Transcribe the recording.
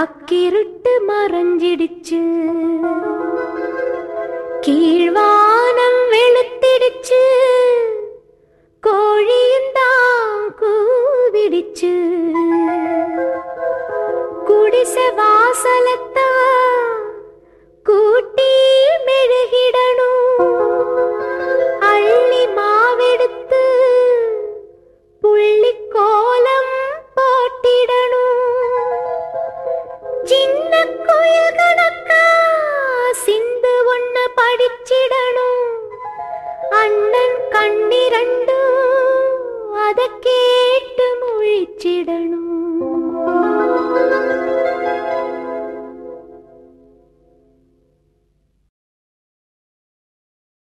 கக்கிருட்டு மறைஞ்சிடுச்சு கீழ்வானம் வெளுத்திடுச்சு கோழியும் தான் கூவிடுச்சு குடிசை வாசலத்தான் கூட்டி மெழுகிடணும் அள்ளி மாவெடுத்து புள்ளி கோலம் போட்டிடணும் சின்ன கோயில் கணக்கா சிந்து ஒண்ணு படிச்சிடணும் அண்ணன் கண்ணிரண்டும் அத கேட்டு முழிச்சிடணும்